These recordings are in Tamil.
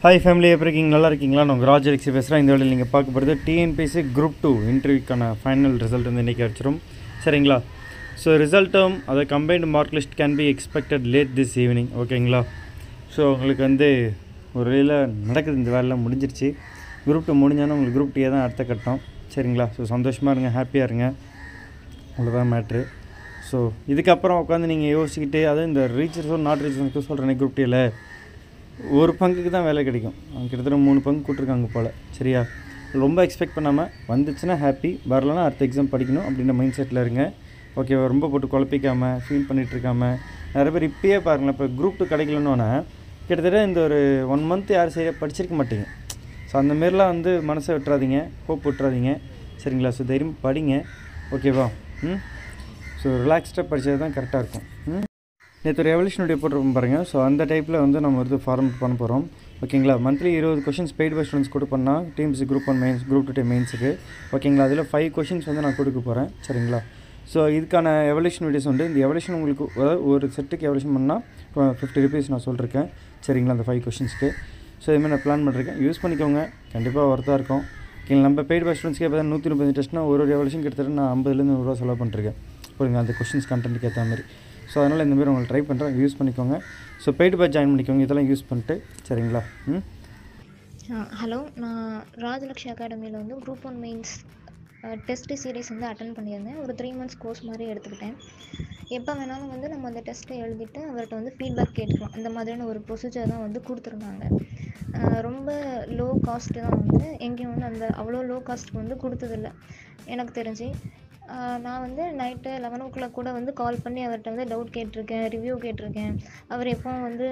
ஹாய் ஃபேமிலி எப்படி இருக்கீங்க நல்லா இருக்கீங்களா நான் ராஜ் எலக்ஸி பேசுகிறேன் இந்த வேளையில் நீங்கள் பார்க்க போகிறது டிஎன்பிசி குரூப் டூ இன்டர்வியூக்கான ஃபைனல் ரிசல்ட் வந்து இன்றைக்கி அடிச்சிடும் சரிங்களா ஸோ ரிசல்ட்டும் அதை combined mark list can be expected late this evening ஓகேங்களா ஸோ உங்களுக்கு வந்து ஒரு வழியில் நடக்குது இந்த வேலைலாம் முடிஞ்சிருச்சு குரூப் டூ முடிஞ்சாலும் உங்களுக்கு குரூப் டீயே தான் அடுத்த கட்டம் சரிங்களா ஸோ சந்தோஷமாக இருங்க ஹாப்பியாக இருங்க அவ்வளோதான் மேட்ரு ஸோ இதுக்கப்புறம் உட்காந்து நீங்கள் யோசிச்சுக்கிட்டு அதுவும் இந்த ரீச்சர்ஸும் நாட் ரீச்சர்ஸும் சொல்கிறேன் குரூப் டீயில் ஒரு பங்குக்கு தான் வேலை கிடைக்கும் அவங்க கிட்டத்தட்ட மூணு பங்கு கூட்டிருக்காங்க போல் சரியா ரொம்ப எக்ஸ்பெக்ட் பண்ணாமல் வந்துச்சுன்னா ஹாப்பி வரலன்னா அடுத்த எக்ஸாம் படிக்கணும் அப்படின்ற மைண்ட் செட்டில் இருங்க ஓகேவா ரொம்ப போட்டு குழப்பிக்காமல் ஃபீல் பண்ணிட்டு இருக்காம நிறைய பேர் இப்பயே பாருங்களேன் இப்போ குரூப் டூ கிடைக்கலன்னொன்னே கிட்டத்தட்ட இந்த ஒரு ஒன் மந்த் யாரும் சரியாக படிச்சிருக்க மாட்டீங்க ஸோ அந்த மாரிலாம் வந்து மனசை விட்டுறாதீங்க ஹோப் விட்டுறாதீங்க சரிங்களா ஸோ தைரியம் படிங்க ஓகேவா ம் ஸோ ரிலாக்ஸ்டாக படித்தது தான் கரெக்டாக இருக்கும் ம் நேற்று ஒரு எவல்யூஷனுடைய போட்டிருப்போம் பாருங்கள் ஸோ அந்த டைப்பில் வந்து நம்ம வந்து ஃபார்மேட் பண்ண போகிறோம் ஓகேங்களா மந்த்லி இருபது கொஷின்ஸ் பெய்ட் பை ஸ்டூடெண்ட்ஸ் கொடுப்போம்னா பண்ணால் teams group one mains group two மெயின்ஸுக்கு ஓகேங்களா அதில் ஃபைவ் கொஷின்ஸ் வந்து நான் கொடுக்க போகிறேன் சரிங்களா ஸோ இதுக்கான எவல்யூஷன் வீடியோஸ் உண்டு இந்த எவல்யூஷன் உங்களுக்கு அதாவது ஒரு செட்டுக்கு எவல்யூஷன் பண்ணால் ஃபிஃப்டி ருபீஸ் நான் சொல்லியிருக்கேன் சரிங்களா அந்த ஃபைவ் கொஷின்ஸ்க்கு ஸோ இதுமாதிரி நான் பிளான் பண்ணிருக்கேன் யூஸ் பண்ணிக்கோங்க கண்டிப்பாக ஒர்த்தாக இருக்கும் ஓகே நம்ம பெய்ட் பை ஸ்டூடெண்ட்ஸ்க்கே பார்த்தா நூற்றி முப்பது டெஸ்ட்னா ஒரு ஒரு எவல்யூஷன் கிட்டத்தட்ட நான் ஐம்பதுலேருந்து நூறுரூவா செலவு பண்ணிருக்கேன் புரியுங்க அந்த கொஷின்ஸ் கண்டென்ட்டுக்கு ஏற்ற மாதிரி ஸோ அதனால் இந்த மாதிரி உங்களுக்கு ட்ரை பண்ணுறேன் யூஸ் பண்ணிக்கோங்க ஸோ பெய்டு பேட்ச் ஜாயின் பண்ணிக்கோங்க இதெல்லாம் யூஸ் பண்ணிட்டு சரிங்களா ம் ஹலோ நான் ராஜலக்ஷ்மி அகாடமியில் வந்து group one mains test series வந்து அட்டன் பண்ணியிருந்தேன் ஒரு த்ரீ மந்த்ஸ் கோர்ஸ் மாதிரி எடுத்துக்கிட்டேன் எப்போ வேணாலும் வந்து நம்ம அந்த டெஸ்ட்டை எழுதிட்டு அவர்கிட்ட வந்து ஃபீட்பேக் கேட்டுக்கலாம் அந்த மாதிரியான ஒரு ப்ரொசீஜர் தான் வந்து கொடுத்துருந்தாங்க அஹ் ரொம்ப லோ காஸ்ட்டு தான் வந்து எங்கேயும் வந்து அந்த அவ்வளோ லோ காஸ்ட்டுக்கு வந்து கொடுத்ததில்ல எனக்கு தெரிஞ்சு ஆஹ் நான் வந்து நைட்டு லெவன் ஓ கிளாக் கூட வந்து கால் பண்ணி அவர்கிட்ட வந்து டவுட் கேட்டிருக்கேன் ரிவ்யூ கேட்டிருக்கேன் அவர் எப்போ வந்து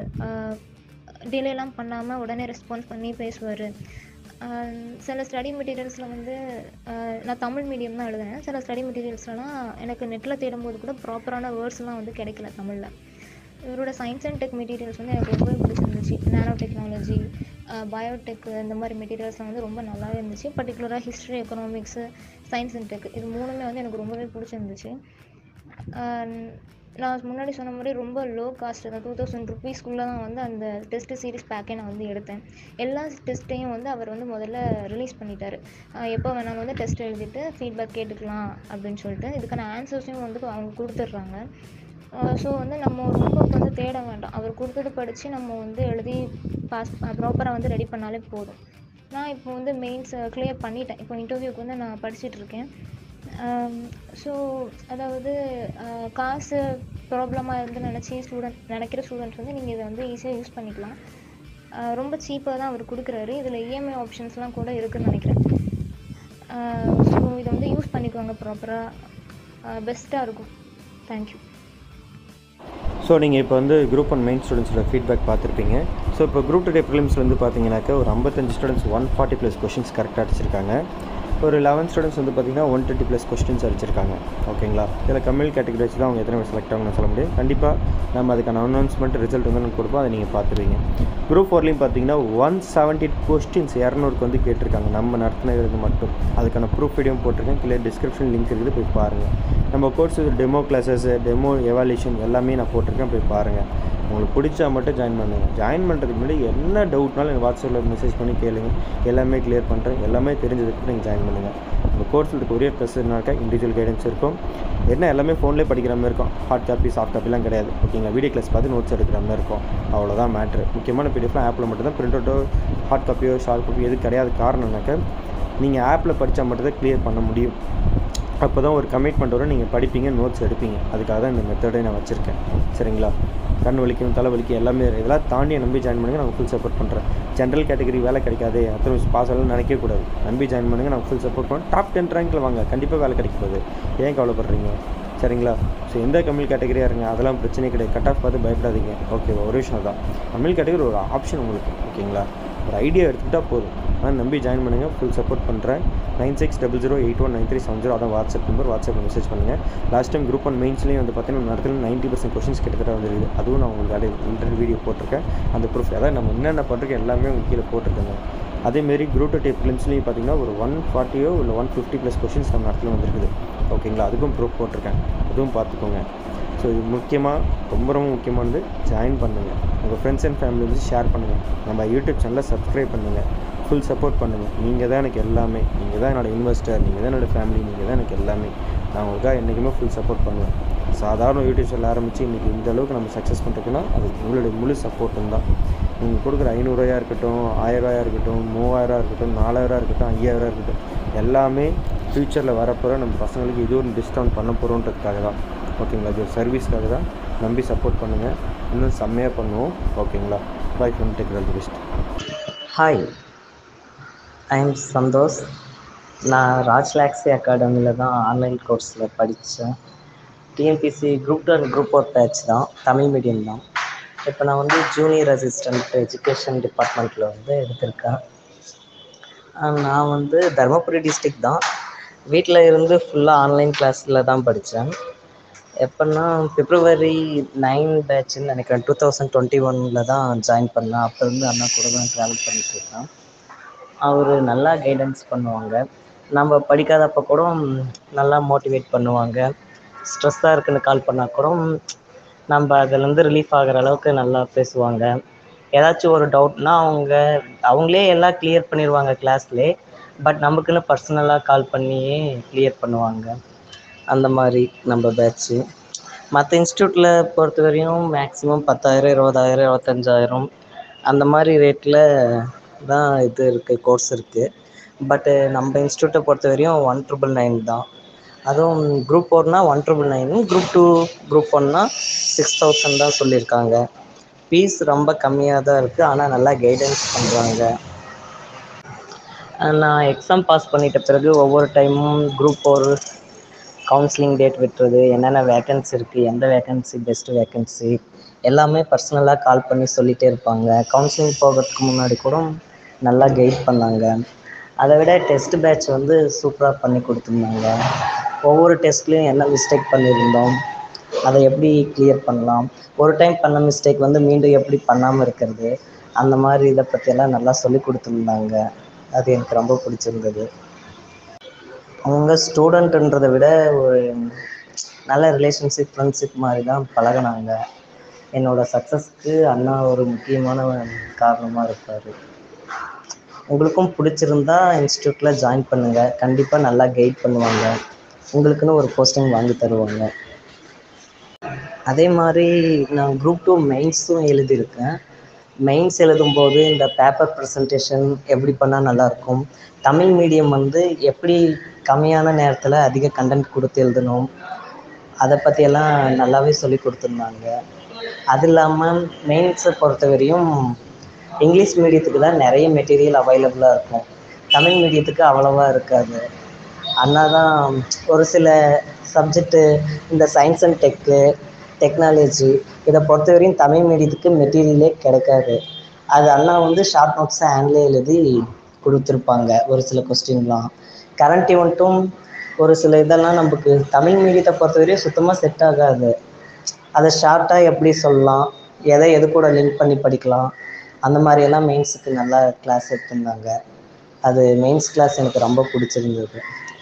டிலேலாம் பண்ணாமல் உடனே ரெஸ்பான்ஸ் பண்ணி பேசுவார் சில ஸ்டடி மெட்டீரியல்ஸில் வந்து ஆஹ் நான் தமிழ் மீடியம் தான் எழுதுனேன் சில ஸ்டடி மெட்டீரியல்ஸ்லாம் எனக்கு நெட்டில் தேடும்போது கூட ப்ராப்பரான வேர்ட்ஸ்லாம் வந்து கிடைக்கல தமிழில் இவரோட சயின்ஸ் அண்ட் டெக் மெட்டீரியல்ஸ் வந்து எனக்கு ரொம்பவே பிடிச்சிருந்துச்சு நானோ டெக்னாலஜி பயோடெக் இந்த மாதிரி மெட்டீரியல்ஸ்லாம் வந்து ரொம்ப நல்லாவே இருந்துச்சு பர்டிகுலராக history economics science and tech இது மூணுமே வந்து எனக்கு ரொம்பவே பிடிச்சிருந்துச்சு ஆஹ் நான் முன்னாடி சொன்ன மாதிரி ரொம்ப லோ காஸ்ட் தான் டூ தௌசண்ட் ருபீஸ்க்குள்ளே தான் வந்து அந்த டெஸ்ட் சீரிஸ் பேக்கே நான் வந்து எடுத்தேன் எல்லா டெஸ்ட்டையும் வந்து அவர் வந்து முதல்ல ரிலீஸ் பண்ணிட்டாரு ஆஹ் எப்போ வேணாலும் வந்து டெஸ்ட் எழுதிட்டு ஃபீட்பேக் கேட்டுக்கலாம் அப்படின்னு சொல்லிட்டு இதுக்கான ஆன்சர்ஸையும் வந்து அவங்க கொடுத்துட்றாங்க ஸோ வந்து நம்ம ரொம்ப வந்து தேட வேண்டாம் அவர் கொடுத்தது படித்து நம்ம வந்து எழுதி பாஸ் ப்ராப்பராக வந்து ரெடி பண்ணாலே போதும் நான் இப்போ வந்து மெயின்ஸ் கிளியர் பண்ணிட்டேன் இப்போ இன்டர்வியூக்கு வந்து நான் படிச்சுட்டு இருக்கேன் ஸோ அதாவது ஆஹ் காசு ப்ராப்ளமாக இருந்து நினச்சி ஸ்டூடெண்ட் நினைக்கிற ஸ்டூடெண்ட்ஸ் வந்து நீங்கள் இதை வந்து ஈஸியாக யூஸ் பண்ணிக்கலாம் ஆஹ் ரொம்ப சீப்பாக தான் அவர் கொடுக்குறாரு இதில் இஎம்ஐ ஆப்ஷன்ஸ்லாம் கூட இருக்குதுன்னு நினைக்கிறேன் ஸோ இதை வந்து யூஸ் பண்ணிக்கோங்க ப்ராப்பராக பெஸ்ட்டாக இருக்கும் தேங்க்யூ ஸோ நீங்கள் இப்போ வந்து குரூப் ஒன் மெயின் ஸ்டூடெண்ட்ஸோட ஃபீட்பேக் பார்த்துருப்பீங்க ஸோ இப்போ குரூப் டூ டே ப்ரிலிம்ஸ் வந்து பார்த்தீங்கன்னாக்கா ஒரு ஐம்பத்தஞ்சு students one forty plus questions கரெக்டாக அடிச்சிருக்காங்க ஒரு லெவன் ஸ்டூடெண்ட்ஸ் வந்து பார்த்தீங்கன்னா ஒன் டுவெண்ட்டி ப்ளஸ் கொஸ்டின்ஸ் அடிச்சிருக்காங்க ஓகேங்களா இதில் கம்மில் கேட்டகரி வச்சு தான் அவங்க எத்தனை பேர் செலக்ட் ஆகணும்னு சொல்ல முடியும் கண்டிப்பாக நம்ம அதுக்கான அனௌன்ஸ்மெண்ட் ரிசல்ட் வந்து நம்ம கொடுப்போம் அதை நீங்கள் பார்த்துருவீங்க குரூப் ஃபோர்லேயும் பார்த்தீங்கன்னா ஒன் செவன்ட்டி கொஸ்டின்ஸ் இரநூறுக்கு வந்து கேட்டிருக்காங்க நம்ம நடத்தினது மட்டும் அதுக்கான ப்ரூஃப் வீடியோ போட்டிருக்கேன் கீழே டிஸ்கிரிப்ஷன் லிங்க் இருக்குது போய் பாருங்கள் நம்ம course demo classes demo evaluation எல்லாமே நான் போட்டிருக்கேன் போய் பாருங்கள் உங்களுக்கு பிடிச்சா மட்டும் ஜாயின் பண்ணுங்கள் ஜாயின் பண்ணுறதுக்கு முன்னாடி என்ன டவுட்னாலும் எனக்கு வாட்ஸ்அப்பில் மெசேஜ் பண்ணி கேளுங்க எல்லாமே கிளியர் பண்ணுறேன் எல்லாமே தெரிஞ்சதுக்கு நீங்கள் ஜாயின் பண்ணுங்கள் உங்கள் கோர்ஸில் இருக்க ஒரே ப்ளஸ் என்னக்கா இண்டிவிஜுவல் கைடன்ஸ் இருக்கும் என்ன எல்லாமே ஃபோன்லேயே படிக்கிற மாதிரி இருக்கும் ஹார்ட் காப்பி சாஃப்ட் காப்பிலாம் கிடையாது ஓகேங்களா வீடியோ கிளாஸ் பார்த்து நோட்ஸ் எடுக்கிற மாதிரி இருக்கும் அவ்வளோதான் மேட்ரு முக்கியமான பிடிஎஃப்லாம் ஆப்பில் மட்டும்தான் பிரிண்ட் அவுட்டோ ஹார்ட் காப்பியோ ஷார்ட் காப்பி எது கிடையாது காரணம்னாக்க நீங்கள் ஆப்பில் படித்தா மட்டும்தான் கிளியர் பண்ண முடியும் அப்போ தான் ஒரு கமிட்மெண்ட் வரும் நீங்கள் படிப்பீங்க நோட்ஸ் எடுப்பீங்க அதுக்காக தான் இந்த மெத்தடை நான் வச்சுருக்கேன் சரிங்களா கண் வலிக்கும் தலை வலிக்கும் எல்லாமே இதெல்லாம் தாண்டி நம்பி ஜாயின் பண்ணுங்க நான் ஃபுல் சப்போர்ட் பண்ணுறேன் ஜென்ரல் கேட்டகரி வேலை கிடைக்காது அத்தனை பாஸ் ஆகலாம் நினைக்கவே கூடாது நம்பி ஜாயின் பண்ணுங்க நான் ஃபுல் சப்போர்ட் பண்ணுறேன் டாப் டென் ரேங்கில் வாங்க கண்டிப்பாக வேலை கிடைக்க போகுது ஏன் கவலைப்படுறீங்க சரிங்களா ஸோ எந்த கம்மில் கேட்டகரியாக இருங்க அதெல்லாம் பிரச்சனை கிடையாது கட் ஆஃப் பார்த்து பயப்படாதீங்க ஓகே ஒரு விஷயம் தான் கம்மில் கேட்டகரி ஒரு ஆப்ஷன் உங்களுக்கு ஓகேங்களா ஒரு ஐடியா எடுத்துக்கிட்டால் போதும் ஆனால் நம்பி ஜாயின் பண்ணுங்கள் ஃபுல் சப்போர்ட் பண்ணுறேன் nine six double zero eight one nine three seven zero அதான் வாட்ஸ்அப் நம்பர் வாட்ஸ்அப்பில் மெசேஜ் பண்ணுங்கள் லாஸ்ட் டைம் குரூப் ஒன் மெயின்ஸ்லேயும் வந்து பார்த்தீங்கன்னா நடத்துல நைன்ட்டி பர்சன்ட் கொஷின்ஸ் கிட்டத்தட்ட வந்துருக்குது அதுவும் நான் உங்களுக்கு இன்டர்வியூ வீடியோ போட்டிருக்கேன் அந்த ப்ரூஃப் அதாவது நம்ம என்னென்ன பண்ணுறோம் எல்லாமே உங்களுக்கு கீழே போட்டிருக்கேங்க அதேமாரி குரூப் டூ டே ஃபிலிம்ஸ்லேயும் பார்த்தீங்கன்னா ஒரு ஒன் ஃபார்ட்டியோ இல்லை ஒன் ஃபிஃப்டி ப்ளஸ் கொஷின்ஸ் நம்ம இடத்துல வந்துருக்குது ஓகேங்களா அதுக்கும் ப்ரூஃப் போட்டிருக்கேன் அதுவும் பார்த்துக்கோங்க ஸோ இது முக்கியமாக ரொம்ப ரொம்ப முக்கியமானது ஜாயின் பண்ணுங்கள் உங்கள் ஃப்ரெண்ட்ஸ் அண்ட் ஃபேமிலி வந்து ஷேர் பண்ணுங்கள் நம்ம யூடியூப் சேனலை சப்ஸ்கிரைப் பண்ணுங்கள் ஃபுல் சப்போர்ட் பண்ணுங்கள் நீங்கள் தான் எனக்கு எல்லாமே நீங்கள் தான் என்னோடய இன்வெஸ்டர் நீங்கள் தான் என்னோடய ஃபேமிலி நீங்கள் தான் எனக்கு எல்லாமே நான் உங்களுக்காக என்றைக்குமே ஃபுல் சப்போர்ட் பண்ணுவேன் சாதாரண யூடியூப் சேனல் ஆரம்பித்து இன்றைக்கி இந்த அளவுக்கு நம்ம சக்ஸஸ் பண்ணுறதுக்குன்னா அது உங்களுடைய முழு சப்போர்ட்டும் தான் நீங்கள் கொடுக்குற ஐநூறுரூவாயா இருக்கட்டும் ஆயிரரூவாயா இருக்கட்டும் மூவாயிரம் இருக்கட்டும் நாலாயிரம் இருக்கட்டும் ஐயாயிரம் இருக்கட்டும் எல்லாமே ஃப்யூச்சரில் வரப்போகிற நம்ம பசங்களுக்கு இது ஒரு டிஸ்கவுண்ட் பண்ண போகிறோன்றதுக்காக தான் ஓகேங்களா இது ஒரு சர்வீஸ்க்காக தான் நம்பி சப்போர்ட் பண்ணுங்கள் இன்னும் செம்மையாக பண்ணுவோம் ஓகேங்களா bye from tech all the best hi I am Santhosh நான் ராஜ்லாக்ஸி அகாடமியில் தான் ஆன்லைன் கோர்ஸில் படித்தேன் TNPSC group two and group ஒர்க் பேட்ச் தான் தமிழ் மீடியம் தான் இப்போ நான் வந்து ஜூனியர் அசிஸ்டன்ட் எஜுகேஷன் டிபார்ட்மெண்ட்டில் வந்து எடுத்திருக்கேன் ஆஹ் நான் வந்து தருமபுரி டிஸ்ட்ரிக் தான் வீட்டில் இருந்து ஃபுல்லாக ஆன்லைன் கிளாஸில் தான் படித்தேன் எப்போன்னா பிப்ரவரி நைன் பேட்ச்னு நினைக்கிறேன் டூ தௌசண்ட் டுவெண்ட்டி ஒனில் தான் ஜாயின் பண்ணேன் அப்போ இருந்து அண்ணா கூட தான் ட்ராவல் பண்ணிட்டு இருக்கேன் அவர் நல்லா கைடன்ஸ் பண்ணுவாங்க நம்ம படிக்காதப்போ கூட நல்லா மோட்டிவேட் பண்ணுவாங்க ஸ்ட்ரெஸ்ஸாக இருக்குன்னு கால் பண்ணால் கூட நம்ம அதுலேருந்து ரிலீஃப் ஆகிற அளவுக்கு நல்லா பேசுவாங்க ஏதாச்சும் ஒரு டவுட்னா அவங்க அவங்களே எல்லாம் கிளியர் பண்ணிடுவாங்க கிளாஸ்லே பட் நமக்குன்னு பர்சனலாக கால் பண்ணியே கிளியர் பண்ணுவாங்க அந்த மாதிரி நம்ம பேட்ச்சு மற்ற இன்ஸ்டியூட்டில் பொறுத்த வரையும் மேக்ஸிமம் பத்தாயிரம் இருபதாயிரம் இருபத்தஞ்சாயிரம் அந்த மாதிரி ரேட்டில் தான் இது இருக்குது கோர்ஸ் இருக்குது பட்டு நம்ம இன்ஸ்டியூட்டை பொறுத்த வரையும் ஒன் ட்ரிபிள் நைன் தான் அதுவும் குரூப் ஃபோர்னா one triple nine group two group ஒன்னா சிக்ஸ் தௌசண்ட் தான் சொல்லியிருக்காங்க ஃபீஸ் ரொம்ப கம்மியாக தான் இருக்குது ஆனால் நல்லா கைடன்ஸ் பண்ணுறாங்க நான் எக்ஸாம் பாஸ் பண்ணிட்ட பிறகு ஒவ்வொரு டைமும் குரூப் ஃபோர் கவுன்சிலிங் டேட் விட்டுறது என்னென்ன வேக்கன்சி இருக்குது எந்த வேக்கன்சி பெஸ்ட்டு வேக்கன்சி எல்லாமே பர்சனலாக கால் பண்ணி சொல்லிகிட்டே இருப்பாங்க கவுன்சிலிங் போகிறதுக்கு முன்னாடி கூட நல்லா கைட் பண்ணாங்க அதை விட டெஸ்ட் பேட்ச் வந்து சூப்பராக பண்ணி கொடுத்துருந்தாங்க ஒவ்வொரு டெஸ்ட்லேயும் என்ன மிஸ்டேக் பண்ணியிருந்தோம் அதை எப்படி கிளியர் பண்ணலாம் ஒரு டைம் பண்ண மிஸ்டேக் வந்து மீண்டும் எப்படி பண்ணாமல் இருக்கிறது அந்த மாதிரி இதை பற்றியெல்லாம் நல்லா சொல்லி கொடுத்துருந்தாங்க அது எனக்கு ரொம்ப பிடிச்சிருந்தது அவங்க ஸ்டூடெண்ட்டுன்றதை விட ஒரு நல்ல ரிலேஷன்ஷிப் ஃப்ரெண்ட்ஷிப் மாதிரி தான் பழகுனாங்க என்னோடய சக்ஸஸ்க்கு அண்ணா ஒரு முக்கியமான காரணமாக இருப்பார் உங்களுக்கும் பிடிச்சிருந்தா இன்ஸ்டியூட்டில் ஜாயின் பண்ணுங்கள் கண்டிப்பாக நல்லா கைட் பண்ணுவாங்க உங்களுக்குன்னு ஒரு போஸ்டிங் வாங்கி தருவாங்க அதே மாதிரி நான் குரூப் டூ மெயின்ஸும் எழுதியிருக்கேன் மெயின்ஸ் எழுதும்போது இந்த பேப்பர் ப்ரெசன்டேஷன் எப்படி பண்ணால் நல்லாயிருக்கும் தமிழ் மீடியம் வந்து எப்படி கம்மியான நேரத்தில் அதிக கண்டென்ட் கொடுத்து எழுதணும் அதை பற்றியெல்லாம் நல்லாவே சொல்லி கொடுத்துருந்தாங்க அது இல்லாமல் மெயின்ஸை பொறுத்தவரையும் இங்கிலீஷ் மீடியத்துக்கு தான் நிறைய மெட்டீரியல் அவைலபிளாக இருக்கும் தமிழ் மீடியத்துக்கு அவ்வளோவா இருக்காது அண்ணா தான் ஒரு சில சப்ஜெக்ட்டு இந்த சயின்ஸ் அண்ட் டெக்கு டெக்னாலஜி இதை பொறுத்தவரையும் தமிழ் மீடியத்துக்கு மெட்டீரியலே கிடைக்காது அது அண்ணா வந்து ஷார்ட் நோட்ஸை ஹேண்ட்லேயே எழுதி கொடுத்துருப்பாங்க ஒரு சில கொஸ்டின்லாம் கரண்ட் இவெண்ட்டும் ஒரு சில இதெல்லாம் நமக்கு தமிழ் மீடியத்தை பொறுத்தவரையும் சுத்தமாக செட் ஆகாது அதை ஷார்ட்டாக எப்படி சொல்லலாம் எதை எது கூட லிங்க் பண்ணி படிக்கலாம் அந்த மாதிரியெல்லாம் மெயின்ஸுக்கு நல்லா கிளாஸ் எடுத்திருந்தாங்க அது மெயின்ஸ் கிளாஸ் எனக்கு ரொம்ப பிடிச்சிருந்தது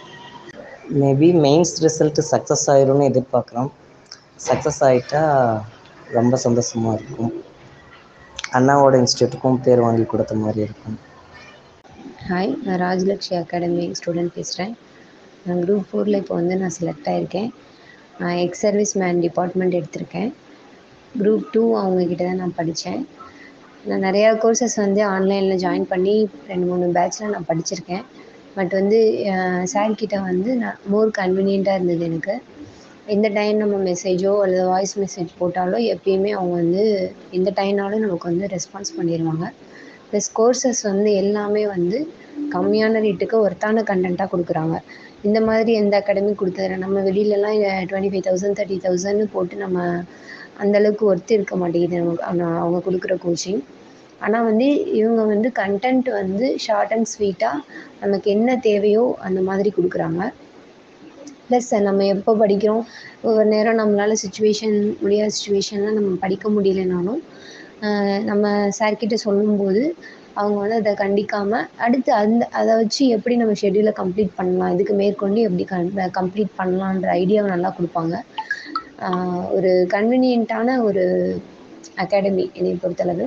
மேபி மெயின்ஸ் ரிசல்ட்டு சக்ஸஸ் ஆயிரும்னு எதிர்பார்க்குறோம் சக்ஸஸ் ஆகிட்டா ரொம்ப சந்தோஷமாக இருக்கும் அண்ணாவோட இன்ஸ்டியூட்டுக்கும் பேர் வாங்கி கொடுத்த மாதிரி இருக்கும் ஹாய் நான் ராஜலக்ஷ்மி அகாடமி ஸ்டூடெண்ட் பேசுகிறேன் நான் குரூப் ஃபோரில் இப்போ வந்து நான் செலக்ட் ஆகியிருக்கேன் நான் எக்ஸ் சர்வீஸ் மேன் டிபார்ட்மெண்ட் எடுத்திருக்கேன் குரூப் டூ அவங்கக்கிட்ட தான் நான் படித்தேன் நான் நிறையா கோர்சஸ் வந்து ஆன்லைனில் ஜாயின் பண்ணி ரெண்டு மூணு பேட்ச்சில் நான் படிச்சிருக்கேன் பட் வந்து சார் கிட்ட வந்து நான் மோர் கன்வீனியண்ட்டாக இருந்தது எனக்கு எந்த டைம் நம்ம மெசேஜோ அல்லது வாய்ஸ் மெசேஜ் போட்டாலோ எப்பயுமே அவங்க வந்து எந்த டைம்னாலும் நமக்கு வந்து ரெஸ்பான்ஸ் பண்ணிடுவாங்க ப்ளஸ் கோர்சஸ் வந்து எல்லாமே வந்து கம்மியான ரேட்டுக்கு ஒர்த்தான கண்டென்ட்டாக கொடுக்குறாங்க இந்த மாதிரி எந்த அகாடமி கொடுத்ததில்ல நம்ம வெளியிலலாம் டுவெண்ட்டி ஃபைவ் தௌசண்ட் தேர்ட்டி தௌசண்ட்னு போட்டு நம்ம அந்தளவுக்கு ஒர்த்து இருக்க மாட்டேங்குது நமக்கு ஆனால் அவங்க கொடுக்குற கோச்சிங் ஆனால் வந்து இவங்க வந்து கண்டென்ட் வந்து ஷார்ட் அண்ட் ஸ்வீட்டாக நமக்கு என்ன தேவையோ அந்த மாதிரி கொடுக்குறாங்க ப்ளஸ் நம்ம எப்போ படிக்கிறோம் ஒவ்வொரு நேரம் நம்மளால் சுச்சுவேஷன் முடியாத சுச்சுவேஷனில் நம்ம படிக்க முடியலனாலும் நம்ம சார்கிட்ட சொல்லும்போது அவங்க வந்து அதை கண்டிக்காமல் அடுத்து அந்த அதை வச்சு எப்படி நம்ம ஷெட்யூலை கம்ப்ளீட் பண்ணலாம் இதுக்கு மேற்கொண்டு எப்படி கம் கம்ப்ளீட் பண்ணலான்ற ஐடியாவை நல்லா கொடுப்பாங்க ஆஹ் ஒரு கன்வீனியண்ட்டான ஒரு அகாடமி என்னை பொறுத்தளவு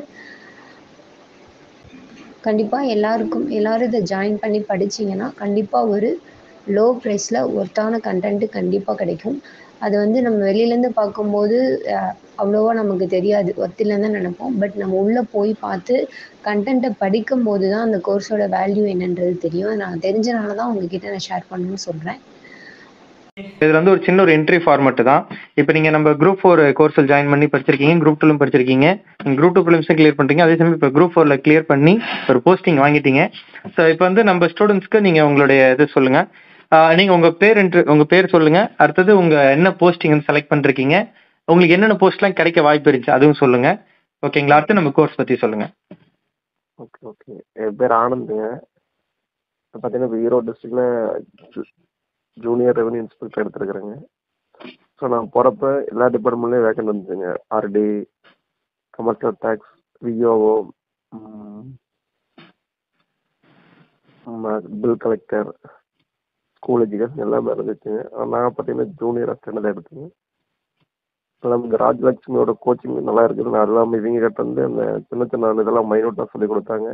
கண்டிப்பாக எல்லாருக்கும் எல்லாரும் இதை ஜாயின் பண்ணி படிச்சீங்கன்னா கண்டிப்பாக ஒரு லோ ப்ரைஸில் ஒர்த்தான கண்டென்ட்டு கண்டிப்பாக கிடைக்கும் அது வந்து நம்ம வெளியிலேருந்து பார்க்கும்போது அஹ், அவ்வளோவா நமக்கு தெரியாது ஒர்த்தில்லைன்னு தான் நினைப்போம் பட் நம்ம உள்ளே போய் பார்த்து கண்டென்ட்டை படிக்கும் போது தான் அந்த கோர்ஸோட வேல்யூ என்னன்றது தெரியும் நான் தெரிஞ்சனால தான் உங்ககிட்ட நான் ஷேர் பண்ணணும்னு சொல்கிறேன் இதுல வந்து ஒரு சின்ன ஒரு என்ட்ரி ஃபார்மட் தான் இப்போ நீங்க நம்ம குரூப் ஃபோர் கோர்ஸில் ஜாயின் பண்ணி படிச்சிருக்கீங்க குரூப் டூலும் படிச்சிருக்கீங்க நீங்க குரூப் டூ ப்ரிலிம்ஸும் கிளியர் பண்ணிட்டீங்க அதே சமயம் இப்போ குரூப் ஃபோர்ல கிளியர் பண்ணி ஒரு போஸ்டிங் வாங்கிட்டீங்க ஸோ இப்போ வந்து நம்ம ஸ்டூடெண்ட்ஸ்க்கு நீங்க உங்களுடைய இது சொல்லுங்க ஆஹ் நீங்க உங்க பேர் என்று உங்க பேர் சொல்லுங்க அடுத்தது உங்க என்ன போஸ்டிங் செலக்ட் பண்ணிருக்கீங்க உங்களுக்கு என்னென்ன போஸ்ட்லாம் கிடைக்க வாய்ப்பு இருந்துச்சு அதுவும் சொல்லுங்க ஓகேங்களா அடுத்து நம்ம கோர்ஸ் பத்தி சொல்லுங்க ஓகே ஓகே என் பேர் ஆனந்துங்க இப்போ பார்த்தீங்கன்னா இப்போ ஈரோடு டிஸ்ட்ரிக்டில் ஜூனியர் ரெவன்யூ இன்ஸ்பெக்டர் எடுத்துருக்குறேங்க ஸோ நான் போகிறப்ப எல்லா டிபார்ட்மெண்ட்லேயும் வேக்கன்ட் வந்துச்சுங்க RT commercial tax VAO bill collector school education எல்லாமே இருந்துச்சுங்க ஆனா நான் பார்த்தீங்கன்னா ஜூனியர் அசிஸ்டன்ட் தான் எடுத்தேங்க இப்போ நமக்கு ராஜலட்சுமியோட கோச்சிங் நல்லா இருக்குது நான் அதெல்லாம் இவங்க கிட்ட வந்து அந்த சின்ன சின்ன இதெல்லாம் மைனூட்டாக சொல்லி கொடுத்தாங்க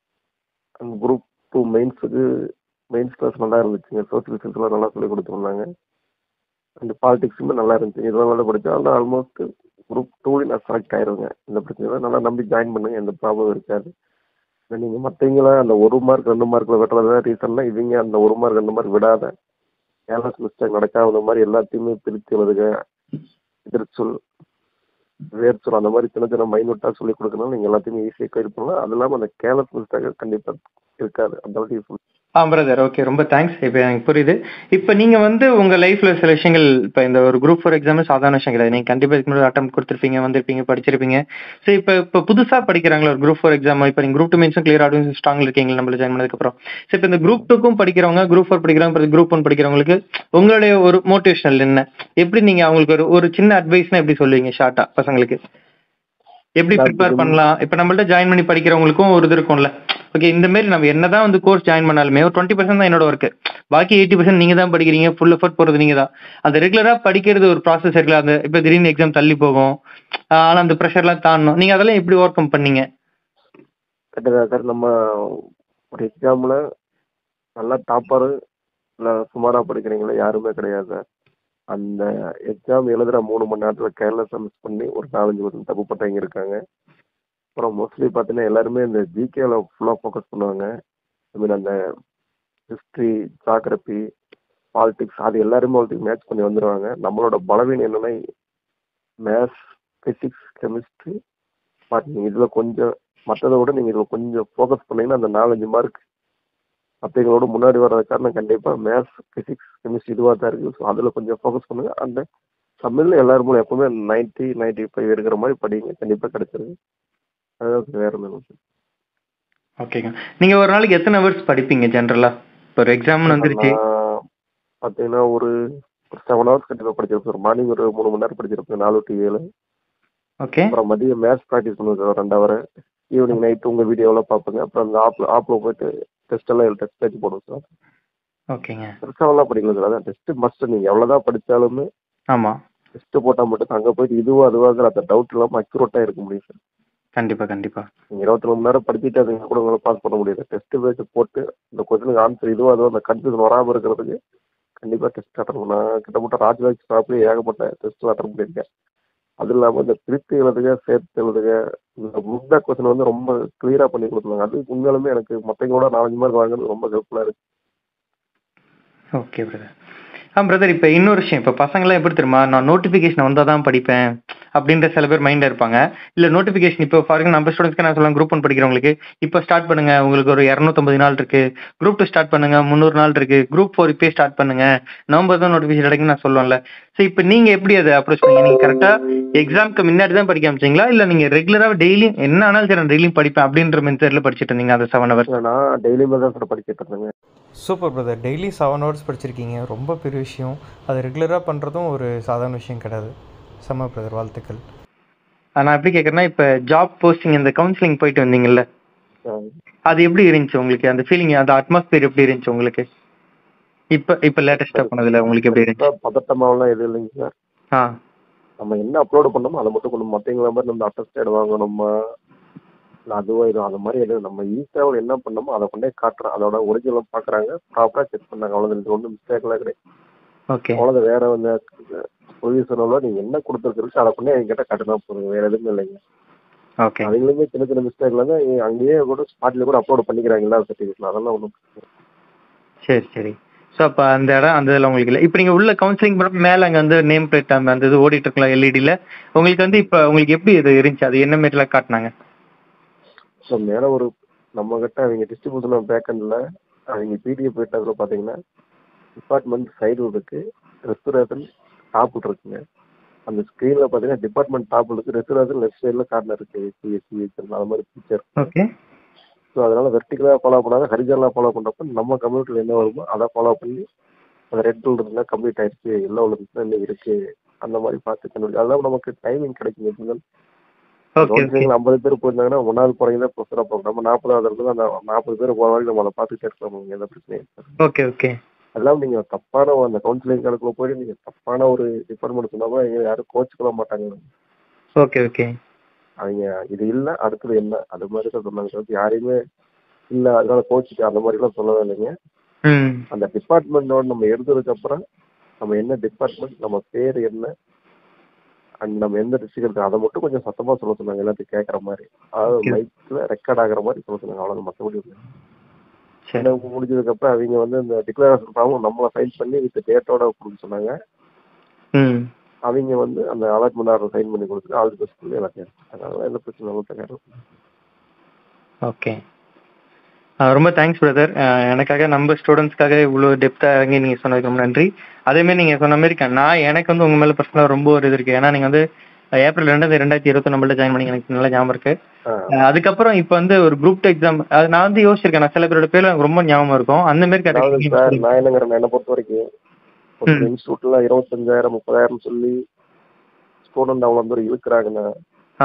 அந்த குரூப் டூ மெயின்ஸுக்கு மெயின்ஸ் கிளாஸ் நல்லா இருந்துச்சுங்க சோசியல் சயின்ஸ்லாம் நல்லா சொல்லி கொடுத்துருந்தாங்க அந்த பாலிடிக்ஸுமே நல்லா இருந்துச்சு இதெல்லாம் நல்லா படித்தேன் ஆனால் ஆல்மோஸ்ட் குரூப் டூலையும் நான் செலக்ட் ஆயிருவேங்க இந்த பிரச்சனை இல்லை. நல்லா நம்பி ஜாயின் பண்ணுங்க எந்த ப்ராப்ளம் இருக்காது நீங்கள் மற்றவங்கள அந்த ஒரு மார்க் ரெண்டு மார்க்கில் வெட்டுறதா ரீசன்னா இவங்க அந்த ஒரு மார்க் ரெண்டு மார்க் விடாத கேர்லஸ் மிஸ்டேக் நடக்காத மாதிரி எல்லாத்தையுமே பிரித்து எழுதுக எதிர்ச்சொல் வேர்ச்சொல் அந்த மாதிரி சின்ன சின்ன மைனூட்டாக சொல்லி கொடுக்கணும் நீங்கள் எல்லாத்தையுமே ஈஸியாக கைது பண்ணலாம் அது இல்லாமல் அந்த கேர்லஸ் மிஸ்டேக் கண்டிப்பாக இருக்காது அந்த அளவுக்கு யூஸ்ஃபுல் ஆ பிரதர் ஓகே ரொம்ப தேங்க்ஸ் இப்போ எனக்கு புரியுது இப்போ நீங்க வந்து உங்க லைஃப்ல சில விஷயங்கள் இப்போ இந்த ஒரு குரூப் ஃபோர் எக்ஸாம் சாதாரண விஷயம் கிடையாது நீங்க கண்டிப்பா இதுக்கு முன்னாடி அட்டம் கொடுத்துருப்பீங்க வந்திருப்பீங்க படிச்சிருப்பீங்க ஸோ இப்போ இப்போ புதுசா படிக்கிறாங்களா ஒரு குரூப் ஃபோர் எக்ஸாம் இப்போ நீங்க குரூப் டூ மீன்ஸும் கிளியர் ஆகும் ஸ்ட்ராங்ல இருக்கீங்க நம்மள ஜாயின் பண்ணதுக்கு அப்புறம் ஸோ இப்போ இந்த குரூப் டூக்கும் படிக்கிறவங்க குரூப் ஃபோர் படிக்கிறவங்க குரூப் ஒன் படிக்கிறவங்களுக்கு உங்களுடைய ஒரு மோட்டிவேஷனல் என்ன எப்படி நீங்க அவங்களுக்கு ஒரு ஒரு சின்ன அட்வைஸ்னா எப்படி சொல்லுவீங்க ஷார்ட்டா பசங்களுக்கு எப்படி ப்ரிப்பேர் பண்ணலாம் இப்போ நம்மள்ட்ட ஜாயின் பண்ணி படிக்கிறவங்களுக்கும் ஒரு இது இருக்கும்ல ஓகே இந்த மாதிரி நம்ம என்னதான் வந்து கோர்ஸ் ஜாயின் பண்ணாலுமே ஒரு டுவெண்ட்டி பர்சன்ட் தான் என்னோட ஒர்க் பாக்கி எயிட்டி பர்சன்ட் நீங்க தான் படிக்கிறீங்க ஃபுல் எஃபர்ட் போறது நீங்க தான் அந்த ரெகுலரா படிக்கிறது ஒரு ப்ராசஸ் இருக்குல்ல அந்த இப்போ திடீர்னு எக்ஸாம் தள்ளி போகும் ஆஹ் ஆனா அந்த ப்ரெஷர்லாம் தாண்டணும் நீங்க அதெல்லாம் எப்படி ஓவர் கம் பண்ணீங்க கரெக்டாக சார் நம்ம ஒரு எக்ஸாமில் நல்லா டாப்பரு இல்லை சுமாராக படிக்கிறீங்களா யாருமே கிடையாது சார் அந்த எக்ஸாம் எழுதுகிற மூணு மணி நேரத்தில் கேர்லெஸ்ஸாக மிஸ் பண்ணி ஒரு நாலஞ்சு பர்சன்ட் தப்பு பட்டவங்க இருக்காங்க அப்புறம் மோஸ்ட்லி பார்த்தீங்கன்னா எல்லாருமே இந்த ஜிகேல ஃபுல்லாக ஃபோக்கஸ் பண்ணுவாங்க ஐ மீன் அந்த ஹிஸ்ட்ரி ஜாகிரபி பாலிடிக்ஸ் அது எல்லாருமே ஒருத்தருக்கு மேட்ச் பண்ணி வந்துடுவாங்க நம்மளோட பலவீனம் என்னன்னா மேத்ஸ் ஃபிசிக்ஸ் கெமிஸ்ட்ரி பட் நீங்கள் இதில் கொஞ்சம் மற்றதை விட நீங்கள் இதில் கொஞ்சம் ஃபோக்கஸ் பண்ணீங்கன்னா அந்த நாலஞ்சு மார்க் மற்றவங்களோட முன்னாடி வர்றது காரணம் கண்டிப்பாக மேத்ஸ் ஃபிசிக்ஸ் கெமிஸ்ட்ரி இதுவாக தான் இருக்குது ஸோ அதில் கொஞ்சம் ஃபோக்கஸ் பண்ணுங்க அந்த தமிழில் எல்லாருமே எப்பவுமே நைன்ட்டி நைன்ட்டி ஃபைவ் இருக்கிற மாதிரி படிங்க கண்டிப்பாக கிடைச்சிருங்க அதாவது வேற ஒன்றும் இல்லை ஓகேங்க நீங்க ஒரு நாளைக்கு எத்தனை ஹவர்ஸ் படிப்பீங்க ஜென்ரலா இப்போ ஒரு எக்ஸாம்னு வந்துருச்சு நான் பார்த்தீங்கன்னா ஒரு ஒரு செவன் ஹவர்ஸ் கண்டிப்பாக படிச்சிருப்பேன் ஒரு மார்னிங் ஒரு மூணு மணி நேரம் படிச்சிருப்பேன் நாலு டு ஏழு ஓகே அப்புறம் மதியம் மேத்ஸ் ப்ராக்டிஸ் பண்ணுவேன் சார் ரெண்டு ஹவர் ஈவினிங் நைட்டு உங்கள் வீடியோலாம் பார்ப்பேங்க அப்புறம் அந்த ஆப்பில் ஆப்பில் போயிட்டு டெஸ்ட் எல்லாம் டெஸ்ட் பேச்சு போடுவோம் சார் ஓகேங்க பெருசாவெல்லாம் படிக்கல சார் அதான் டெஸ்ட் மஸ்ட் நீங்கள் எவ்வளோதான் படித்தாலுமே ஆமா டெஸ்ட் போட்டால் மட்டும் அங்கே போயிட்டு இதுவா அதுவாங்கிற அந்த டவுட் இல்லாமல் அக்யூரேட்டாக இருக்க முடியும் சார் கண்டிப்பா கண்டிப்பா நீங்கள் இருபத்தி மணி நேரம் படிச்சுட்டு அதுங்க கூட உங்களை பாஸ் பண்ண முடியாது டெஸ்ட் பேச்சு போட்டு இந்த கொஸ்டினுக்கு ஆன்சர் இதுவோ அதுவோ அந்த கன்ஃபியூஷன் வராமல் இருக்கிறதுக்கு கண்டிப்பாக டெஸ்ட் அட்டன் பண்ண நான் கிட்டத்தட்ட ராஜ்லாஜ் ஸ்டாப்லேயே ஏகப்பட்ட டெஸ்ட் அட்டன் பண்ணியிருக்கேன் அது இல்லாமல் இந்த பிரித்து எழுதுக சேர்த்து எழுதுக இந்த புக் பேக் கொஸ்டின் வந்து ரொம்ப கிளியராக பண்ணி கொடுத்துருவாங்க அது உண்மையாலுமே எனக்கு மற்றவங்களோட நாலஞ்சு மார்க் வாங்குறது ரொம்ப ஹெல்ப்ஃபுல்லாக இருக்கு ஓகே பிரதர் ஆ பிரதர் இப்போ இன்னொரு விஷயம் இப்போ பசங்களாம் எப்படி தெரியுமா நான் நோட்டிஃபிகேஷன் வந்தால் தான் படிப்பேன் அப்படின்ற சில பேர் மைண்டில் இருப்பாங்க இல்லை நோட்டிஃபிகேஷன் இப்போ ஃபார் நம்ம ஸ்டூடெண்ட்ஸ்க்கு நான் சொல்லலாம் குரூப் ஒன் படிக்கிறவங்களுக்கு இப்போ ஸ்டார்ட் பண்ணுங்க உங்களுக்கு ஒரு இரநூத்தம்பது நாள் இருக்கு குரூப் டூ ஸ்டார்ட் பண்ணுங்க முந்நூறு நாள் இருக்கு குரூப் ஃபோர் இப்போயே ஸ்டார்ட் பண்ணுங்க நவம்பர் தான் நோட்டிஃபிகேஷன் கிடைக்குன்னு நான் சொல்லுவேன்ல ஸோ இப்போ நீங்கள் எப்படி அதை அப்ரோச் பண்ணீங்க நீங்கள் கரெக்டாக எக்ஸாம்க்கு முன்னாடி தான் படிக்க ஆரம்பிச்சிங்களா இல்லை நீங்கள் ரெகுலராக டெய்லியும் என்ன ஆனாலும் சரி டெய்லியும் படிப்பேன் அப்படின்ற மெத்தடில் படிச்சுட்டு இருந்தீங்க அந்த செவன் ஹவர்ஸ் நான் டெய்லியுமே தான் சார் படிச்சுட்டு இருந்தேங்க super brother daily seven hours படிச்சிருக்கீங்க ரொம்ப பெரிய விஷயம் அது ரெகுலராக பண்ணுறதும் ஒரு சாதாரண விஷயம் கிடையாது செம்ம பிரதர் வாழ்த்துக்கள் நான் எப்படி கேட்குறேன்னா இப்போ ஜாப் போஸ்டிங் இந்த கவுன்சிலிங் போயிட்டு வந்தீங்கல்ல அது எப்படி இருந்துச்சு உங்களுக்கு அந்த ஃபீலிங் அந்த அட்மாஸ்பியர் எப்படி இருந்துச்சு உங்களுக்கு இப்ப இப்ப லேட்டஸ்டா பண்ணதுல உங்களுக்கு எப்படி இருந்துச்சு பதட்டமாவெல்லாம் எதுவும் இல்லைங்க சார் ஆ நம்ம என்ன அப்லோடு பண்ணோமோ அதை மட்டும் கொண்டு மற்றவங்கள மாதிரி நம்ம அட்டஸ்டட் வாங்கணுமா இல்லை அதுவோ இதுவும் அந்த மாதிரி எதுவும் நம்ம ஈஸியாக என்ன பண்ணோமோ அதை கொண்டே காட்டுறோம் அதோட ஒரிஜினல் பார்க்குறாங்க ப்ராப்பராக செக் பண்ணாங்க அவ்வளோதான் இது ஒன்றும் மிஸ்டேக்லாம் கிடையாது ஓகே அவ்வளோதான் வேற வந்து ப்ரொடியூசரோட நீங்கள் என்ன கொடுத்துருக்கு அதை கொண்டே என்கிட்ட காட்டினா போதும் வேற எதுவும் இல்லைங்க ஓகே அவங்களுமே சின்ன சின்ன மிஸ்டேக்ல தான் அங்கேயே கூட ஸ்பாட்ல கூட அப்லோட் பண்ணிக்கிறாங்க எல்லா சர்டிஃபிகேட்ல அதெல்லாம் ஒன்றும் சரி சரி ஸோ அப்போ அந்த இடம் அந்த இதில் உங்களுக்கு இல்லை இப்போ நீங்கள் உள்ள கவுன்சிலிங் பண்ண மேலே அங்கே வந்து நேம் பிளேட் அந்த அந்த இது ஓடிட்டு இருக்கலாம் எல்இடியில் உங்களுக்கு வந்து இப்போ உங்களுக்கு எப்படி இது இருந்துச்சு அது என்ன மாரிலாம் காட்டினாங்க ஸோ மேலே ஒரு நம்ம கிட்ட அவங்க டிஸ்ட்ரிபியூஷன் பேக்கெண்டில் அவங்க பிடிஎஃப் போயிட்டதில் பார்த்தீங்கன்னா டிபார்ட்மெண்ட் சைடு இருக்கு ரெஸ்பிரேஷன் டாப் இருக்குங்க அந்த ஸ்க்ரீனில் பார்த்தீங்கன்னா டிபார்ட்மெண்ட் டாப் இருக்கு ரெஸ்பிரேஷன் லெஃப்ட் சைடில் கார்னர் இருக்கு சிஎஸ்சி அது மாதிரி பிக்சர் ஓகே ஸோ அதனால வெர்டிகலாக ஃபாலோ பண்ணாத ஹரிஜனலாக ஃபாலோ பண்ணுறப்ப நம்ம கம்ப்யூட்டரில் என்ன வருமோ அதை ஃபாலோ பண்ணி அந்த ரெட் டூல் இருந்தால் கம்ப்ளீட் ஆயிடுச்சு எல்லாம் இருந்துச்சுன்னா இன்னும் இருக்கு அந்த மாதிரி பார்த்து கண்டுபிடி அதெல்லாம் நமக்கு டைமிங் கிடைக்கும் எப்படின்னா ஓகே ஓகே கவுன்சிலிங்ல ஐம்பது பேர் போயிருந்தாங்கன்னா ஒன்றாவது போறீங்க தான் ப்ரொஃபராக போகும் நம்ம நாற்பதாவது இடத்துல அந்த நாற்பது பேர் போகிற வரைக்கும் நம்ம அதை பார்த்துட்டே இருக்கலாம் எந்த பிரச்சனையும் இருக்காது. ஓகே ஓகே அதெல்லாம் நீங்கள் தப்பான அந்த கவுன்சிலிங் கணக்குள்ள போயிட்டு நீங்கள் தப்பான ஒரு டிபார்ட்மெண்ட் சொன்னாமல் இங்க யாரும் கோச்சுக்கல மாட்டாங்க ஓகே ஓகே அவங்க இது இல்லை அடுத்தது என்ன அது மாதிரி தான் சொன்னாங்க தவிர்த்து யாரையுமே இல்லை அதனால கோச்சுக்கு அந்த மாதிரிலாம் சொல்லவே இல்லைங்க ம் அந்த டிபார்ட்மெண்ட்டோட நம்ம எடுத்ததுக்கு அப்புறம் நம்ம என்ன டிபார்ட்மெண்ட் நம்ம பேர் என்ன அண்ட் நம்ம எந்த டிஸ்ட்ரிக்ட் இருக்கு அதை மட்டும் கொஞ்சம் சத்தமா சொல்ல சொன்னாங்க எல்லாத்தையும் கேட்குற மாதிரி அதாவது Okay. மைக்ல ரெக்கார்ட் ஆகுற மாதிரி சொல்ல சொன்னாங்க அவ்வளோ மற்றபடி இல்லை சரி எனக்கு முடிஞ்சதுக்கு அப்புறம் அவங்க வந்து இந்த டிக்ளரேஷன் ஃபார்மும் நம்மளை சைன் பண்ணி வித் டேட்டோட கொடுக்க சொன்னாங்க ம் அவங்க வந்து அந்த அலாட்மெண்ட் ஆர்டர் சைன் பண்ணி கொடுத்துட்டு ஆல் தி பெஸ்ட் எல்லாத்தையும் அதனால எந்த பிரச்சனை இல்லை ஓகே ரொம்ப தேங்க்ஸ் பிரதர் எனக்காக நம்ம ஸ்டூடெண்ட்ஸ்க்காக இவ்வளோ டெப்த்தாக இறங்கி நீங்கள் சொன்னதுக்கு ரொம்ப நன்றி அதேமாரி நீங்கள் சொன்ன மாதிரி க- நான் எனக்கு வந்து உங்கள் மேலே பர்சனலாக ரொம்ப ஒரு இது இருக்குது ஏன்னா நீங்கள் வந்து அஹ், ஏப்ரல் ரெண்டாயிரத்தி ரெண்டாயிரத்தி இருபத்தி நம்மள்ட்ட ஜாயின் பண்ணி எனக்கு நல்லா ஞாபகம் இருக்கு ஆ அஹ், அதுக்கப்புறம் இப்போ வந்து ஒரு குரூப் டூ எக்ஸாம் அது நான் வந்து யோசிச்சிருக்கேன் நான் சில பேரோட பேர் எனக்கு ரொம்ப ஞாபகம் இருக்கும் அந்த மாதிரி அதாவது கரெக்ட் சார் நான் என்னங்கிறேன் என்னை பொறுத்த வரைக்கும் ஒரு ம். இன்ஸ்டியூட்ல இருபத்தஞ்சாயிரம் முப்பதாயிரம் சொல்லி ஸ்டூடெண்ட் அவ்வளோ தூரம் இழுக்கிறாங்கன்னா ஆ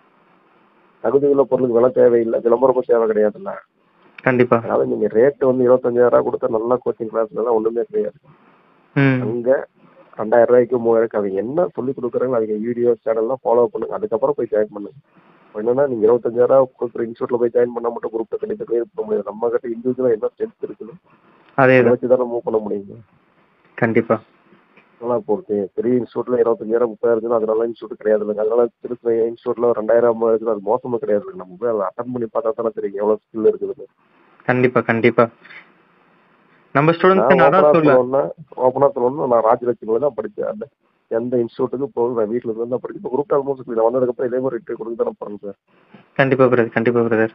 தகுதி உள்ள பொருளுக்கு விலை தேவையில்லை விளம்பரமும் தேவை கிடையாதுல்ல கண்டிப்பா அதனால நீங்க ரேட் வந்து இருபத்தஞ்சாயிரம் ரூபாய் கொடுத்தா நல்லா கோச்சிங் கிளாஸ்ல எல்லாம் ஒண்ணுமே கிடையாது ம் அங்க ரெண்டாயிரம் ரூபாய்க்கு மூவாயிரம் அவங்க என்ன சொல்லி கொடுக்குறாங்களோ அவங்க வீடியோ சேனல்லாம் ஃபாலோ பண்ணுங்க அதுக்கப்புறம் போய் ஜாயின் பண்ணுங்க இப்ப என்னன்னா நீங்க இருபத்தஞ்சாயிரம் ரூபாய் கொடுக்குற இன்ஸ்டியூட்ல போய் ஜாயின் பண்ணா மட்டும் குரூப் கண்டிப்பா கிளியர் பண்ண முடியாது நம்ம கிட்ட இண்டிவிஜுவலா என்ன ஸ்ட்ரென்த் இருக்குது அதே அதை தான் வச்சு தானே மூவ் பண்ண முடியுங்க கண்டிப்பா நல்லா போகுது பெரிய இன்ஸ்டியூட்ல இருபத்தஞ்சாயிரம் முப்பதாயிரம் அது நல்ல இன்ஸ்டியூட் கிடையாது இல்லைங்க அதனால திருச்சி இன்ஸ்டியூட்ல ஒரு ரெண்டாயிரம் ஐம்பதாயிரம் அது மோசமும் கிடையாது நம்ம போய் அதை அட்டன் பண்ணி பார்த்தா தானே தெரியும் எவ்வளவு ஸ்கில் இருக்குதுன்னு கண்டிப்பா கண்டிப்பா நம்ம நான் ஸ்டூடெண்ட்ஸ் நான் ஓப்பனா தான் சொல்லுவேன் சொல்லணும்னா ஓப்பனா சொல்லணும்னா நான் ராஜலட்சுமியில தான் படிச்சேன் அந்த எந்த இன்ஸ்டியூட்டுக்கு போகுது நான் வீட்டுல இருந்து தான் படிச்சேன் இப்போ குரூப் ஆல்மோஸ்ட் நான் வந்ததுக்கப்புறம் இதே மாதிரி இன்டர்வியூ கொடுத்து தான் போறேன் சார் கண்டிப்பா பிரதர் கண்டிப்பா பிரதர்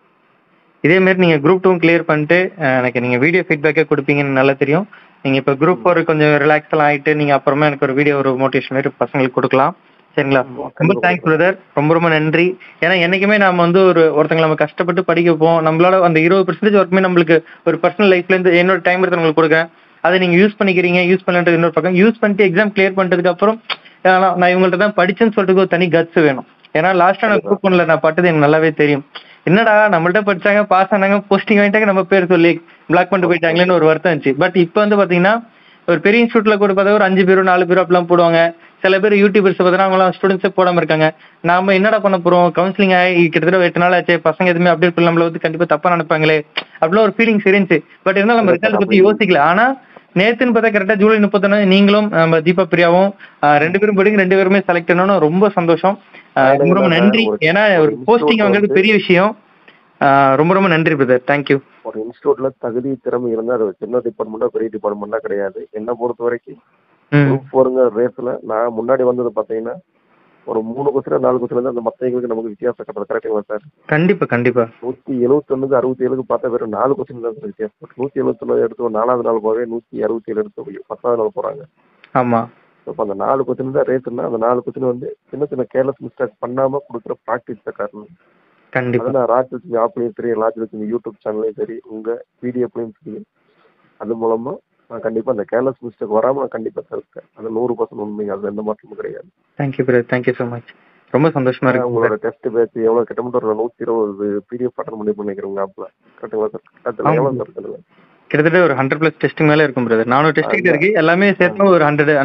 இதே மாதிரி நீங்க குரூப் டூ கிளியர் பண்ணிட்டு அஹ், எனக்கு நீங்க வீடியோ ஃபீட்பேக்கே கொடுப்பீங்கன்னு நல்லா தெரியும் நீங்க இப்ப குரூப் ஃபோர் கொஞ்சம் ரிலாக்ஸ் எல்லாம் ஆயிட்டு நீங்க அப்புறமா எனக்கு ஒரு வீடியோ ஒரு மோட்டிவேஷன் மாதிரி பசங்களுக்கு கொடுக்கலாம் சரிங்களா ரொம்ப தேங்க்ஸ் பிரதர் ரொம்ப ரொம்ப நன்றி ஏன்னா என்னைக்குமே நாம வந்து ஒரு ஒருத்தங்க நம்ம கஷ்டப்பட்டு படிக்க போவோம் நம்மளால அந்த இருபது பர்சன்டேஜ் ஒர்க்குமே நம்மளுக்கு ஒரு பர்சனல் லைஃப்ல இருந்து என்னோட டைம் எடுத்து உங்களுக்கு கொடுக்குறேன் அதை நீங்க யூஸ் பண்ணிக்கிறீங்க யூஸ் பண்ணிட்டு இன்னொரு பக்கம் யூஸ் பண்ணிட்டு எக்ஸாம் கிளியர் பண்ணிட்டதுக்கு அப்புறம் ஆனா, நான் இவங்கள்ட்ட தான் படிச்சேன்னு சொல்லிட்டு ஒரு தனி கட்ஸ் வேணும் ஏன்னா லாஸ்டா நான் குரூப் ஒன்ல நான் பட்டது எனக்கு நல்லாவே தெரியும் என்னடா நம்மள்ட்ட படிச்சாங்க பாஸ் ஆனாங்க போஸ்டிங் வாங்கிட்டாங்க நம்ம பேர் சொல்லி பிளாக் பண்ணிட்டு போயிட்டாங்களேன்னு ஒரு வருத்தம் இருந்துச்சு பட் இப்போ வந்து பாத்தீங்கன்னா ஒரு பெரிய இன்ஸ்டியூட்ல கூட பார்த்தா ஒரு அஞ்சு பேரோ நாலு பேரோ அப்படிலாம் போடுவாங்க சில பேர் யூடியூபர்ஸ் பார்த்தீங்கன்னா அவங்களாம் ஸ்டூடெண்ட்ஸே போடாம இருக்காங்க நாம என்னடா பண்ண போறோம் கவுன்சிலிங் ஆகி கிட்டத்தட்ட எட்டு நாள் ஆச்சு பசங்க எதுவுமே அப்டேட் பண்ண நம்மள வந்து கண்டிப்பா தப்பா நினைப்பாங்களே அப்படிலாம் ஒரு ஃபீலிங்ஸ் இருந்துச்சு பட் இருந்தாலும் நம்ம ரிசல்ட் பத்தி யோசிக்கல ஆனா நேத்துன்னு பார்த்தா கரெக்டா ஜூலை முப்பத்தொன்னு நீங்களும் நம்ம தீபா பிரியாவும் ஆஹ், ரெண்டு பேரும் படிங்க ரெண்டு பேருமே செலக்ட் பண்ணணும் ரொம்ப சந்தோஷம் ஆஹ், ரொம்ப ரொம்ப நன்றி ஏன்னா ஒரு போஸ்டிங் வாங்குறது பெரிய விஷயம் ஆஹ், ரொம்ப ரொம்ப நன்றி பிரதர் தேங்க்யூ ஒரு இன்ஸ்டியூட்ல தகுதி திறமை இருந்தா அது ஒரு சின்ன டிபார்ட்மெண்டா பெரிய டிபார்ட்மெண்டா கிடையாது என்ன பொறுத்த வரைக்கும் ம் குரூப் போருங்க ரேஸ்ல நான் முன்னாடி வந்தது பாத்தீங்கன்னா ஒரு மூணு கொஸ்டின் நாலு கொஸ்டின் தான் அந்த மத்தவங்களுக்கு நமக்கு வித்தியாசம் கட்டுறது கரெக்டுங்களா சார் கண்டிப்பா கண்டிப்பா நூத்தி எழுபத்தொன்னுக்கு அறுபத்தி ஏழுக்கு பார்த்தா வெறும் நாலு கொஸ்டின் தான் சார் வித்தியாசம் நூத்தி எழுபத்தொன்னு எடுத்து ஒரு நாலாவது நாள் போகவே நூத்தி அறுபத்தி ஏழு எடுத்து பத்தாவது நாள் போறாங்க ஆமா இப்போ அந்த நாலு கொஸ்டின் தான் ரேட்டுன்னா அந்த நாலு கொஸ்டின் வந்து சின்ன சின்ன கேர்லெஸ் மிஸ்டேக் பண்ணாம கொடுக்குற ப்ராக்டிஸ் தான் காரணம் கண்டிப்பா அதை நான் ராஜலட்சுமி ஆப்லையும் சரி ராஜலட்சுமி யூடியூப் சேனல்லையும் சரி உங்க பிடிஎஃப்லையும் சரி அது மூலமா நான் கண்டிப்பா அந்த கேர்லெஸ் மிஸ்டேக் வராம நான் கண்டிப்பா தவிர்க்கேன் அது நூறு பர்சன்ட் உண்மைங்க அது எந்த மாற்றமும் கிடையாது thank you brother thank you so much ரொம்ப சந்தோஷமா ஆனா, இருக்கு உங்களோட டெஸ்ட் பேட்ச் எவ்வளவு கிட்டத்தட்ட ஒரு நூத்தி இருபது பிடிஎஃப் அட்டன் பண்ணி பண்ணிக்கிறேன் உங்க ஆப்ல கரெக்டுங்களா சார் அதுல ஆமா. எவ்வளவு சார் இருக்குதுங்க கிட்டத்தட்ட ஒரு ஹண்ட்ரட் பிளஸ் டெஸ்டிங் மேல இருக்கும் பிரதர் நானூறு டெஸ்ட் கிட்ட இருக்கு எல்லாமே சேர்த்து ஒரு ஹண்ட்ரட் ஹண்ட்ரட்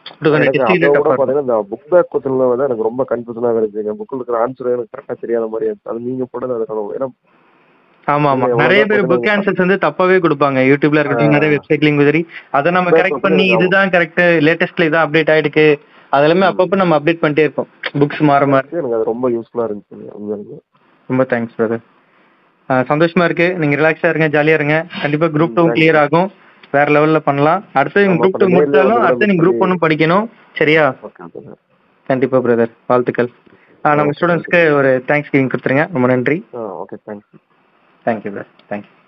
இது கொஞ்சம் எனக்கு டிஸ்ட்ரிக்ட் அதை விட டஃப்பாக இருக்கும் பாத்தீங்கன்னா இந்த புக் பேக் கொஸ்டின்ல வந்து எனக்கு ரொம்ப கன்ஃபியூஷனாக இருந்துச்சுங்க புக்கில் இருக்கிற ஆன்சர் எனக்கு கரெக்டாக தெரியாத மாதிரி இருந்துச்சு அது நீங்க போட்டது அதுக்கான ஏன்னா ஆமா ஆமா நீங்க நிறைய எவ்வளவு பேர் புக் போட்டுருங்க. ஆன்சர்ஸ் வந்து தப்பாவே கொடுப்பாங்க யூடியூப்ல இருக்கட்டும் நிறைய வெப்சைட்லயும் சரி அதை நம்ம Back கரெக்ட் பண்ணி வந்து இதுதான் கரெக்ட் லேட்டஸ்ட்ல இதான் அப்டேட் ஆயிடுக்கு அதெல்லாமே அப்பப்போ நம்ம அப்டேட் பண்ணிட்டே இருப்போம் புக்ஸ் மாற மாற எனக்கு அது ரொம்ப யூஸ்ஃபுல்லா இருந்துச்சுங்க உண்மையாலுமே ரொம்ப தேங்க்ஸ் பிரதர் சந்தோஷமா இருக்கு நீங்க ரிலாக்ஸா இருங்க ஜாலியா இருங்க கண்டிப்பா group two thank you. Clear ஆகும் வேற லெவல்ல பண்ணலாம் அடுத்து ஆமா, குரூப் இப்ப டூ நேர்ல முடிச்சாலும் வந்து அடுத்து நீங்க குரூப் பண்ணி- ஒன்னும் படிக்கணும் சரியா ஓகே ஓகே சார் கண்டிப்பா பிரதர் வாழ்த்துக்கள் ஆ, நம்ம Okay. ஸ்டூடெண்ட்ஸ்க்கு ஒரு தேங்க்ஸ் கிவிங் கொடுத்துருங்க ரொம்ப நன்றி ஆ okay thanks thank you brother thank you